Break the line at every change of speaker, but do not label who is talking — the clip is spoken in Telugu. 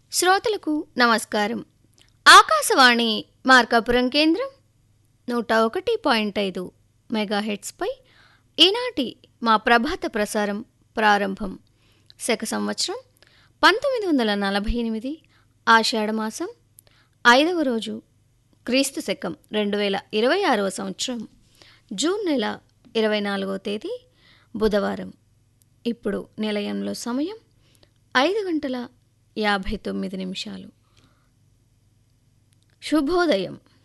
శ్రోతలకు నమస్కారం ఆకాశవాణి మార్కాపురం కేంద్రం నూట ఒకటి పాయింట్ ఐదు మెగాహెట్స్పై ఈనాటి మా ప్రభాత ప్రసారం ప్రారంభం శక సంవత్సరం పంతొమ్మిది వందల నలభై ఎనిమిది ఆషాఢమాసం ఐదవ రోజు క్రీస్తు శకం రెండు వేల ఇరవై ఆరవ సంవత్సరం జూన్ నెల ఇరవై నాలుగవ తేదీ బుధవారం ఇప్పుడు నిలయంలో సమయం ఐదు గంటల యాభై తొమ్మిది నిమిషాలు శుభోదయం